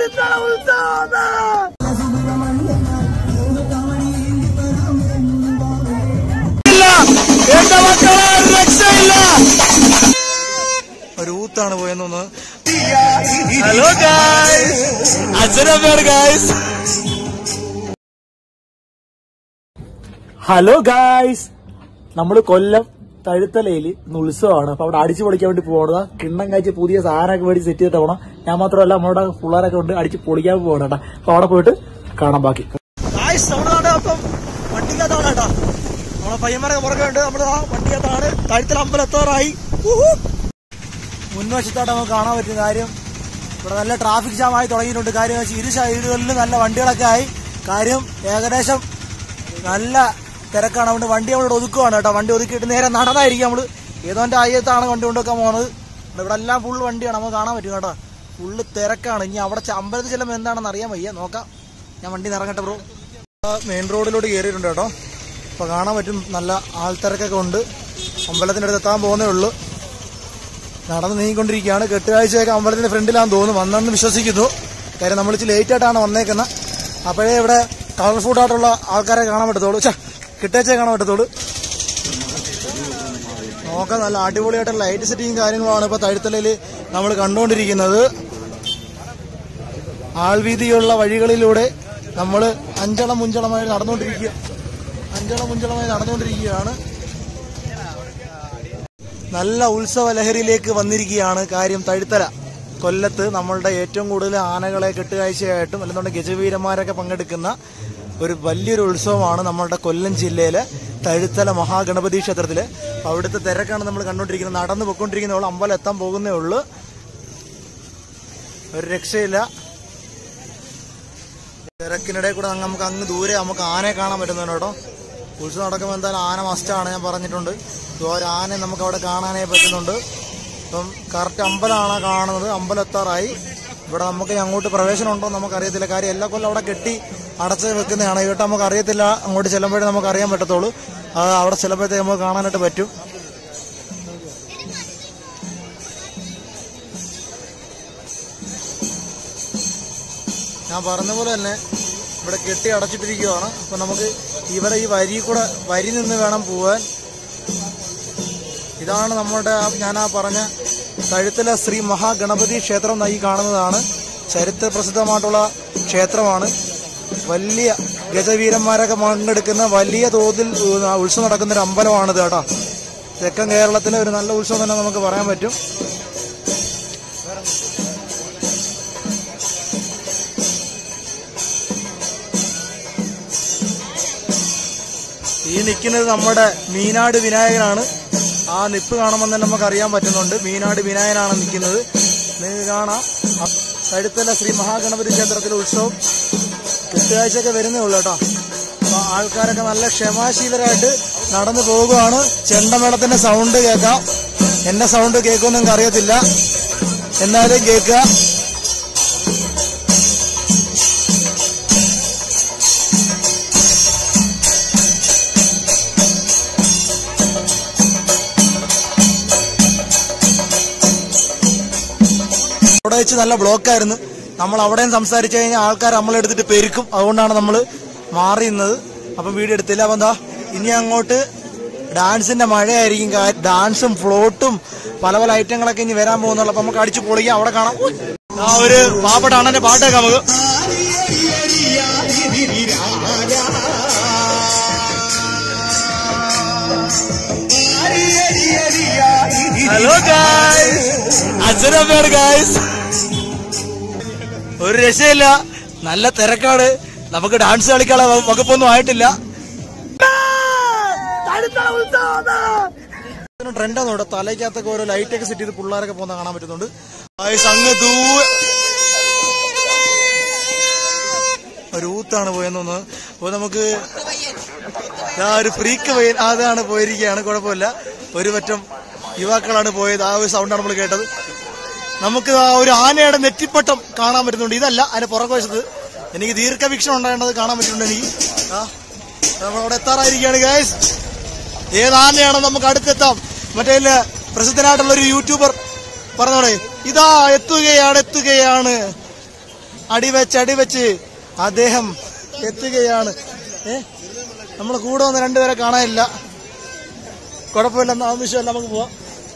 തഴുത്തല ഉത്സവം ഇല്ല എന്റെ മക്കളെ ഒരു രക്ഷയില്ല ഒരു ഊത്താണ് പോയെന്ന് തോന്നുന്നു ഹലോ ഗായ്സ് അച്ഛനമ്മയാണ് ഗായ്സ് ഹലോ ഗായ്സ് നമ്മള് കൊല്ലം തഴുത്തലയിൽ ഇന്ന് ഉത്സവമാണ് അപ്പൊ അവിടെ അടിച്ചു പൊളിക്കാൻ വേണ്ടി പോകണതാ കിണ്ണം കഴിച്ച് പുതിയ സാധനമൊക്കെ മേടിച്ച് സെറ്റ് ചെയ്തിട്ട് പോകണം ഞാൻ മാത്രമല്ല നമ്മുടെ പിള്ളേരൊക്കെ ഉണ്ട് അടിച്ച് പൊളിക്കാൻ പോകണം കേട്ടോ അപ്പൊ അവിടെ പോയിട്ട് കാണാം ബാക്കി ഗായ്സ് നമ്മുടെ അപ്പം വണ്ടിക്കകത്താണ് കേട്ടോ നമ്മളെ പയ്യന്മാരൊക്കെ പുറകെ ഉണ്ട് നമ്മുടെ ആ വണ്ടിക്കകത്താണ് തഴുത്തല അമ്പലം എത്താറായി ഊഹു. മുൻവശത്തായിട്ട് നമുക്ക് കാണാൻ പറ്റും കാര്യം ഇവിടെ നല്ല ട്രാഫിക് ജാം ആയി തുടങ്ങിയിട്ടുണ്ട് കാര്യം വെച്ചാൽ ഇരു സൈഡുകളിലും നല്ല വണ്ടികളൊക്കെ ആയി കാര്യം ഏകദേശം നല്ല തിരക്കാണ് അതുകൊണ്ട് വണ്ടി നമ്മൾ ഒതുക്കുവാണ് കേട്ടോ വണ്ടി ഒതുക്കിയിട്ട് നേരെ നടന്നായിരിക്കും നമ്മൾ ഏതോന്റെ അയ്യത്താണ് വണ്ടി കൊണ്ടുവെക്കാൻ പോകുന്നത് ഇവിടെ എല്ലാം ഫുൾ വണ്ടിയാണ് നമുക്ക് കാണാൻ പറ്റും കേട്ടോ ഫുള്ള് തിരക്കാണ് ഇനി അവിടെ ചെ- അമ്പലത്തിൽ ചെല്ലുമ്പോൾ എന്താണെന്ന് അറിയാൻ വയ്യ നോക്കാം ഞാൻ വണ്ടി നിറങ്ങട്ടെ ബ്രോ മെയിൻ റോഡിലോട്ട് കയറിയിട്ടുണ്ട് കേട്ടോ അപ്പൊ കാണാൻ പറ്റും നല്ല ആൾത്തിരക്കൊക്കെ ഉണ്ട് അമ്പലത്തിന്റെ അടുത്ത് എത്താൻ പോകുന്നേ ഉള്ളൂ നടന്ന് നീങ്ങിക്കൊണ്ടിരിക്കുകയാണ് കെട്ടുകാഴ്ചയൊക്കെ അമ്പലത്തിന്റെ ഫ്രണ്ടിലാന്ന് തോന്നുന്നു വന്നെന്ന് വിശ്വസിക്കുന്നു കാര്യം നമ്മൾ ഇച്ചിരി ലേറ്റ് ആയിട്ടാണ് വന്നേക്കുന്നത് അപ്പോഴേ ഇവിടെ കളർഫുൾ ആയിട്ടുള്ള ആൾക്കാരെ കാണാൻ പറ്റത്തുള്ളൂ ഛെ, കെട്ടുകാഴ്ചയെ കാണാൻ പറ്റത്തുള്ളൂ നോക്കാം നല്ല അടിപൊളിയായിട്ടുള്ള ലൈറ്റ് സെറ്റിങ് കാര്യങ്ങളുമാണ് ഇപ്പൊ തഴുത്തലയിൽ നമ്മൾ കണ്ടുകൊണ്ടിരിക്കുന്നത് ആൾവീതിയുള്ള വഴികളിലൂടെ നമ്മൾ അഞ്ചളം മുഞ്ചളമായി നടന്നുകൊണ്ടിരിക്കുക അഞ്ചളം മുഞ്ചളമായി നടന്നുകൊണ്ടിരിക്കുകയാണ് നല്ല ഉത്സവ ലഹരിയിലേക്ക് വന്നിരിക്കുകയാണ് കാര്യം തഴുത്തല കൊല്ലത്ത് നമ്മളുടെ ഏറ്റവും കൂടുതൽ ആനകളെ കെട്ടുകാഴ്ചയായിട്ടും അല്ലെന്നുണ്ടെങ്കിൽ ഗജവീരന്മാരൊക്കെ പങ്കെടുക്കുന്ന ഒരു വലിയൊരു ഉത്സവമാണ് നമ്മളുടെ കൊല്ലം ജില്ലയിലെ തഴുത്തല മഹാഗണപതി ക്ഷേത്രത്തില് അപ്പൊ അവിടുത്തെ തിരക്കാണ് നമ്മൾ കണ്ടുകൊണ്ടിരിക്കുന്നത് നടന്നു പൊയ്ക്കൊണ്ടിരിക്കുന്നവൾ അമ്പലം എത്താൻ പോകുന്നേ ഉള്ളൂ ഒരു രക്ഷയില്ല തിരക്കിനിടെ കൂടെ അങ്ങ് നമുക്ക് അങ്ങ് ദൂരെ നമുക്ക് ആനയെ കാണാൻ പറ്റുന്നുണ്ട് കേട്ടോ ഉത്സവം നടക്കുമ്പോൾ എന്തായാലും ആന മസ്റ്റാണ് ഞാൻ പറഞ്ഞിട്ടുണ്ട് ഇപ്പൊ ഒരു ആനയെ നമുക്ക് അവിടെ കാണാനേ പറ്റുന്നുണ്ട് ഇപ്പം കറക്റ്റ് അമ്പലമാണ് കാണുന്നത് അമ്പലം എത്താറായി ഇവിടെ നമുക്ക് ഇനി അങ്ങോട്ട് പ്രവേശനം ഉണ്ടോ എന്ന് നമുക്കറിയത്തില്ല കാര്യം എല്ലാ കൊല്ലം അവിടെ കെട്ടി അടച്ച് വെക്കുന്നതാണ് ഇവിടെ നമുക്ക് അറിയത്തില്ല അങ്ങോട്ട് ചെല്ലുമ്പോഴേ നമുക്ക് അറിയാൻ പറ്റത്തുള്ളൂ അത് അവിടെ ചെല്ലുമ്പോഴത്തേക്ക് നമുക്ക് കാണാനായിട്ട് പറ്റും ഞാൻ പറഞ്ഞ പോലെ തന്നെ ഇവിടെ കെട്ടി അടച്ചിട്ടിരിക്കുകയാണ് അപ്പൊ നമുക്ക് ഇവിടെ ഈ വരി കൂടെ വരി നിന്ന് വേണം പോവാൻ ഇതാണ് നമ്മുടെ ആ- ഞാൻ ആ പറഞ്ഞ കഴുത്തല ശ്രീ മഹാഗണപതി ക്ഷേത്രം ഈ കാണുന്നതാണ് ചരിത്ര പ്രസിദ്ധമായിട്ടുള്ള ക്ഷേത്രമാണ് വലിയ ഗജവീരന്മാരൊക്കെ പങ്കെടുക്കുന്ന വലിയ തോതിൽ ഉ- ഉത്സവം നടക്കുന്ന ഒരു അമ്പലമാണിത് കേട്ടോ തെക്കൻ കേരളത്തിലെ ഒരു നല്ല ഉത്സവം തന്നെ നമുക്ക് പറയാൻ പറ്റും ഈ നിൽക്കുന്നത് നമ്മുടെ മീനാട് വിനായകനാണ് ആ നിപ്പ് കാണുമ്പോൾ തന്നെ നമുക്ക് അറിയാൻ പറ്റുന്നുണ്ട് മീനാട് വിനായകനാണ് നിൽക്കുന്നത് നിങ്ങൾക്ക് കാണാം അ- കഴുത്തല ശ്രീ മഹാഗണപതി ക്ഷേത്രത്തിലെ ഉത്സവം കെട്ടുകാഴ്ചയൊക്കെ വരുന്നേ ഉള്ളൂ കേട്ടോ അപ്പൊ ആൾക്കാരൊക്കെ നല്ല ക്ഷമാശീലരായിട്ട് നടന്നു പോകുകയാണ് ചെണ്ടമേളത്തിന്റെ സൗണ്ട് കേൾക്കാം എന്റെ സൗണ്ട് കേൾക്കുമെന്ന് നിങ്ങൾക്ക് അറിയത്തില്ല എന്നാലും കേൾക്കുക അവിടെ വെച്ച് നല്ല ബ്ലോക്കായിരുന്നു നമ്മൾ അവിടെയും സംസാരിച്ചു കഴിഞ്ഞാൽ ആൾക്കാർ നമ്മളെടുത്തിട്ട് പെരുക്കും അതുകൊണ്ടാണ് നമ്മൾ മാറി നിന്നത് അപ്പം വീഡിയോ എടുത്തില്ല അപ്പം എന്താ ഇനി അങ്ങോട്ട് ഡാൻസിന്റെ മഴയായിരിക്കും കാ- ഡാൻസും ഫ്ലോട്ടും പല പല ഐറ്റങ്ങളൊക്കെ ഇനി വരാൻ പോകുന്നുള്ളൂ അപ്പൊ നമുക്ക് അടിച്ചു പൊളിക്കാം അവിടെ കാണാം ആ ഒരു പാവപ്പെട്ട അണ്ണന്റെ പാട്ടൊക്കെ നമുക്ക് ഹലോ ഗായ്സ് അച്ഛനമ്മയാണ് ഗായ്സ് ഒരു രക്ഷയില്ല നല്ല തിരക്കാണ് നമുക്ക് ഡാൻസ് കളിക്കാനുള്ള വ- വകുപ്പൊന്നും ആയിട്ടില്ല ട്രെൻഡാണ് ഇവിടെ തലയ്ക്കകത്തൊക്കെ ഓരോ ലൈറ്റ് ഒക്കെ സെറ്റ് ചെയ്ത് പിള്ളേരൊക്കെ പോകുന്ന കാണാൻ പറ്റുന്നുണ്ട് ഗായ്സ് അങ്ങ് ദൂരെ ഒരു ഊത്താണ് പോയെന്ന് തോന്നുന്നു അപ്പൊ നമുക്ക് ആ ഒരു ഫ്രീക്ക് പയ്യൻ അതാണ് പോയിരിക്കുകയാണ് കുഴപ്പമില്ല ഒരു പറ്റം യുവാക്കളാണ് പോയത് ആ ഒരു സൗണ്ടാണ് നമ്മൾ കേട്ടത് നമുക്ക് ആ ഒരു ആനയുടെ നെറ്റിപ്പട്ടം കാണാൻ പറ്റുന്നുണ്ട് ഇതല്ല അതിന്റെ പുറകുവശത്ത് എനിക്ക് ദീർഘവീക്ഷണം ഉണ്ടായേണ്ടത് കാണാൻ പറ്റുന്നുണ്ട് എനിക്ക് ആ നമ്മൾ അവിടെ എത്താറായിരിക്കുകയാണ് ഗൈസ് ഏത് ആനയാണോ നമുക്ക് അടുത്തെത്താം മറ്റേ ഇല്ല പ്രസിദ്ധനായിട്ടുള്ള ഒരു യൂട്യൂബർ പറഞ്ഞോടെ ഇതാ എത്തുകയാണ് എത്തുകയാണ് അടിവെച്ച് അടിവെച്ച് അദ്ദേഹം എത്തുകയാണ് ഏ നമ്മളെ കൂടെ വന്ന രണ്ടുപേരെ കാണാനില്ല കുഴപ്പമില്ലെന്ന് ആവശ്യമല്ല നമുക്ക് പോവാം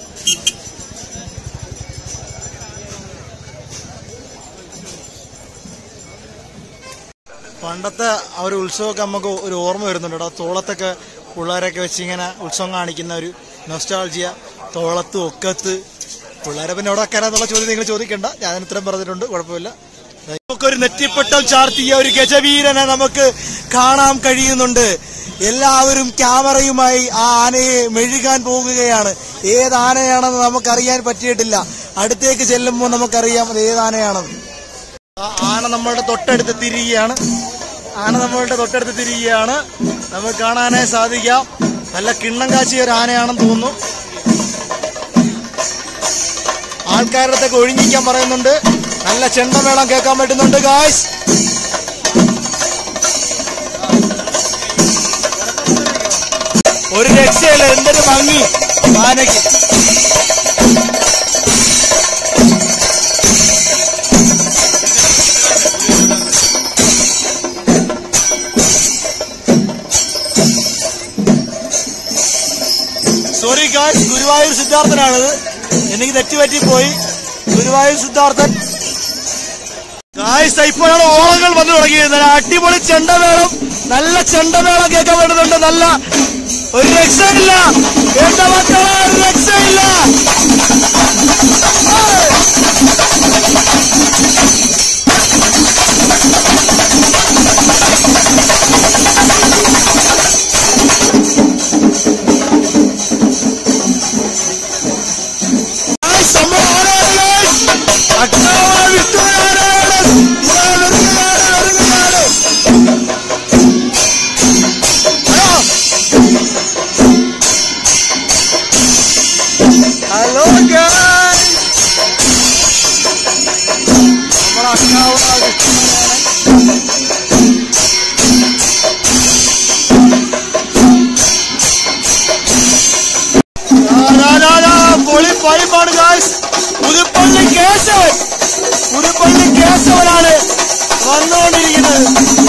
പണ്ടത്തെ ആ ഒരു ഉത്സവമൊക്കെ നമുക്ക് ഒരു ഓർമ്മ വരുന്നുണ്ട് കേട്ടോ തോളത്തൊക്കെ പിള്ളേരൊക്കെ വെച്ച് ഇങ്ങനെ ഉത്സവം കാണിക്കുന്ന ഒരു നൊസ്റ്റാൾജിയ തോളത്ത് ഒക്കത്ത് പിള്ളേരെ പിന്നെ അവിടെ വെക്കാനെന്നുള്ള ചോദ്യം നിങ്ങൾ ചോദിക്കണ്ട ഞാൻ അതിന് ഉത്തരം പറഞ്ഞിട്ടുണ്ട് കുഴപ്പമില്ല നമുക്കൊരു നെറ്റിപ്പട്ടം ചാർത്തിയ ഒരു ഗജവീരനെ നമുക്ക് കാണാൻ കഴിയുന്നുണ്ട് എല്ലാവരും ക്യാമറയുമായി ആ ആനയെ മെഴുകാൻ പോകുകയാണ് ഏത് ആനയാണെന്ന് നമുക്കറിയാൻ പറ്റിയിട്ടില്ല അടുത്തേക്ക് ചെല്ലുമ്പോൾ നമുക്കറിയാം അത് ഏത് ആനയാണെന്ന് ആ ആന നമ്മളുടെ തൊട്ടടുത്ത് തിരിയുകയാണ് ആന നമ്മളുടെ തൊട്ടടുത്ത് തിരിയുകയാണ് നമുക്ക് കാണാനായി സാധിക്കാം നല്ല കിണ്ണം കാച്ചിയ ഒരു ആനയാണെന്ന് തോന്നുന്നു ആൾക്കാരുടെ അടുത്തൊക്കെ ഒഴിഞ്ഞിരിക്കാൻ പറയുന്നുണ്ട് നല്ല ചെണ്ടമേളം കേൾക്കാൻ പറ്റുന്നുണ്ട് ഗായ്സ് ഒരു രക്ഷയില്ല എന്തൊരു ഭംഗി ആനയ്ക്ക് സോറി ഗായ്സ് ഗുരുവായൂർ സിദ്ധാർത്ഥനാണിത് എനിക്ക് തെറ്റുപറ്റി പോയി ഗുരുവായൂർ സിദ്ധാർത്ഥൻ ഗായ്സ് ഇപ്പോഴാണ് ഓളങ്ങൾ വന്നു തുടങ്ങിയത് നല്ല അടിപൊളി ചെണ്ടമേളം നല്ല ചെണ്ടമേളം കേൾക്കാൻ പറ്റുന്നുണ്ട് നല്ല ഒരു രക്ഷയില്ല എന്റെ മക്കളെ ഒരു രക്ഷയില്ല ഗായ്സ്, നമ്മൾ ആരാണ് ഗായ്സ്? അക്കാവാ വിട്ടുവരാനാണ്. ഇതാ വരുകയാണ്, വരുകയാണ്. ഹലോ ഗായ്സ് നമ്മൾ അക്കാവാ വിട്ടുവരാനാണ്. ദാ, ദാ, ദാ, ദാ, പൊളി പൈപ്പാണ് ഗായ്സ് പുതുപ്പള്ളി കേശവൻ പുതുപ്പള്ളി കേശവനാണ് വന്നുകൊണ്ടിരിക്കുന്നത്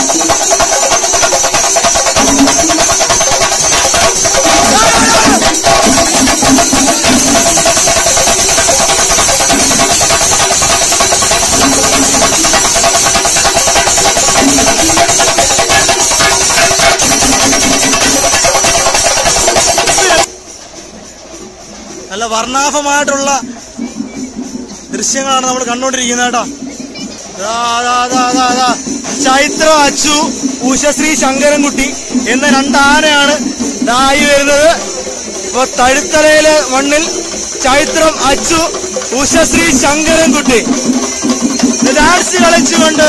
നല്ല വർണ്ണാഭമായിട്ടുള്ള ദൃശ്യങ്ങളാണ് നമ്മൾ കണ്ടുകൊണ്ടിരിക്കുന്നത് കേട്ടോ ദാ, ദാ, ദാ, ദാ, ദാ. ചൈത്ര അച്ചു ഉഷശ്രീ ശങ്കരൻകുട്ടി എന്ന രണ്ട് ആനയാണ് ദായി വരുന്നത് ഇപ്പൊ തഴുത്തലയിലെ മണ്ണിൽ ചൈത്രം അച്ചു ഉഷശ്രീ ശങ്കരൻകുട്ടി ഇത് ഡാൻസ് കളിച്ചുകൊണ്ട്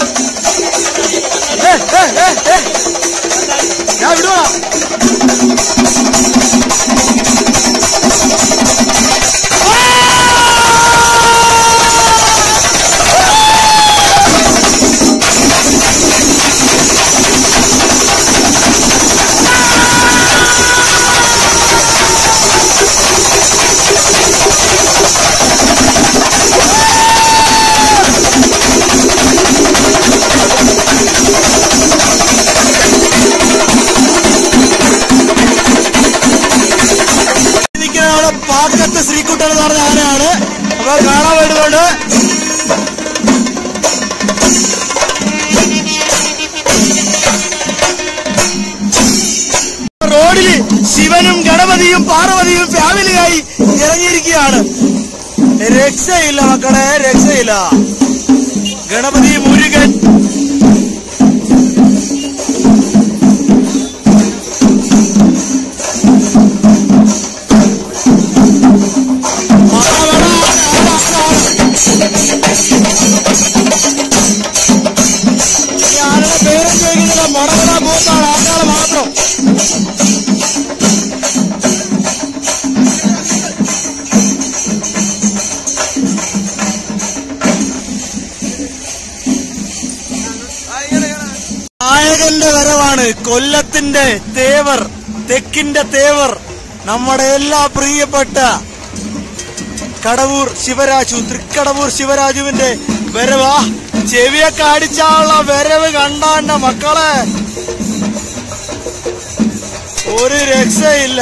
ഏ, ഏ, ഏ, ഏ. ഞാൻ വിടുവാ നിൽക്കുന്ന നമ്മുടെ പാക്കത്ത് ശ്രീകുട്ടൻ എന്ന് പറഞ്ഞ ആനയാണ് അപ്പൊ കാണാൻ വരുന്നുണ്ട് റോഡിൽ ശിവനും ഗണപതിയും പാർവതിയും ഫാമിലിയായി ഇറങ്ങിയിരിക്കുകയാണ് രക്ഷയില്ല മക്കളെ രക്ഷയില്ല ഗണപതി മുരുകൻ ഈ ആനയുടെ പേരും ചോദിക്കുന്നില്ല മടവട ബൂത്താണ് ആനകളെ മാത്രം നായകന്റെ വരവാണ് കൊല്ലത്തിന്റെ തേവർ തെക്കിന്റെ തേവർ നമ്മുടെ എല്ലാ പ്രിയപ്പെട്ട കടവൂർ ശിവരാജു തൃക്കടവൂർ ശിവരാജുവിന്റെ വരവാ ചെവിയൊക്കെ അടിച്ചാനുള്ള വരവ് കണ്ട എന്റെ മക്കളെ ഒരു രക്ഷയില്ല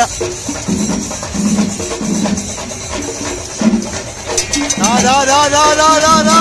ദാ, ദാ, ദാ, ദാ, ദാ, ദാ, ദാ.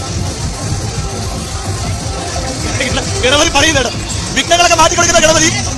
ഗണപതി പറയുന്നുണ്ട് വിഘ്നങ്ങളൊക്കെ മാറ്റി കൊടുക്കുന്ന ഗണപതി